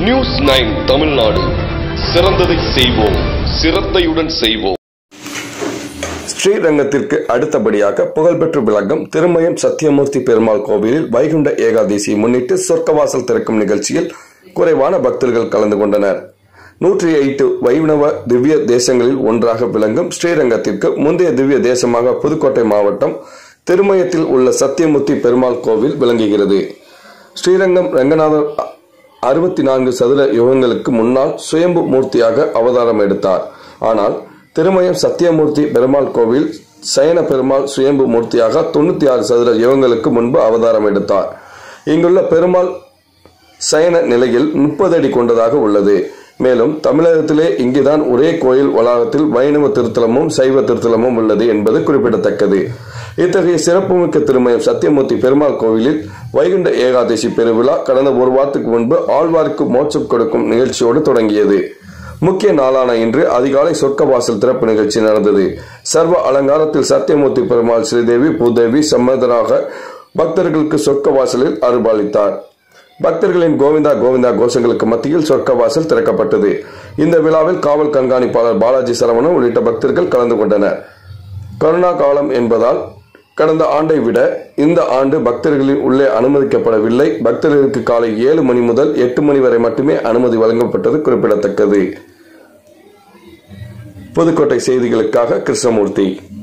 news nine Tamil Nadu சிறந்ததை செய்வோம் சிரத்தையுடன் செய்வோம் ஸ்ரீரங்கத்திற்கு அடுத்தபடியாக புகழ்பெற்று விளங்கும் திருமயம் சத்தியமூர்த்தி பெருமாள் கோவிலில் வைகுண்ட ஏகாதசியை முன்னிட்டு சொர்க்கவாசல் திறக்கும் நிகழ்ச்சியில் குறைவான பக்தர்கள் கலந்து கொண்டனர் நூற்றி எட்டு வைணவ திவ்ய தேசங்களில் ஒன்றாக விளங்கும் ஸ்ரீரங்கத்திற்கு முந்தைய திவ்ய தேசமாக புதுக்கோட்டை மாவட்டம் திருமயத்தில் உள்ள சத்தியமூர்த்தி பெருமாள் கோவில் விளங்குகிறது ஸ்ரீரங்கம் ரங்கநாதர் அறுபத்தி நான்கு சதுர யுகங்களுக்கு முன்னால் சுயம்பு மூர்த்தியாக அவதாரம் எடுத்தார் ஆனால் திருமயம் சத்தியமூர்த்தி பெருமாள் கோவில் சயன பெருமாள் சுயம்பு மூர்த்தியாக தொண்ணூத்தி ஆறு சதுர யுகங்களுக்கு முன்பு அவதாரம் எடுத்தார் இங்குள்ள பெருமாள் சயன நிலையில் முப்பது அடி கொண்டதாக உள்ளது மேலும் தமிழகத்திலே இங்குதான் ஒரே கோயில் வளாகத்தில் வைணவ திருத்தலமும் சைவ திருத்தலமும் உள்ளது என்பது குறிப்பிடத்தக்கது இத்தகைய சிறப்புமிக்க திருமயம் சத்தியமூர்த்தி பெருமாள் கோவிலில் வைகுண்ட ஏகாதசி பெருவிழா கடந்த ஒரு வாரத்துக்கு முன்பு ஆழ்வாருக்கு மோட்சம் கொடுக்கும் நிகழ்ச்சியோடு தொடங்கியது முக்கிய நாளான இன்று அதிகாலை சொர்க்கவாசல் திறப்பு நிகழ்ச்சி நடந்தது சர்வ அலங்காரத்தில் சத்தியமூர்த்தி பெருமாள் ஸ்ரீதேவி பூதேவி சம்மதராக பக்தர்களுக்கு சொர்க்கவாசலில் அருள்பாலித்தார் பக்தர்களின் கோவிந்தா கோவிந்தா கோஷங்களுக்கு மத்தியில் சொர்க்கவாசல் திறக்கப்பட்டது இந்த விழாவில் காவல் கண்காணிப்பாளர் பாலாஜி சரவணன் உள்ளிட்ட பக்தர்கள் கலந்து கொண்டனர் கருணா காலம் என்பதால் கடந்த ஆண்டை விட இந்த ஆண்டு பக்தர்களின் உள்ளே அனுமதிக்கப்படவில்லை பக்தர்களுக்கு காலை ஏழு மணி முதல் எட்டு மணி வரை மட்டுமே அனுமதி வழங்கப்பட்டது குறிப்பிடத்தக்கது புதுக்கோட்டை செய்திகளுக்காக கிருஷ்ணமூர்த்தி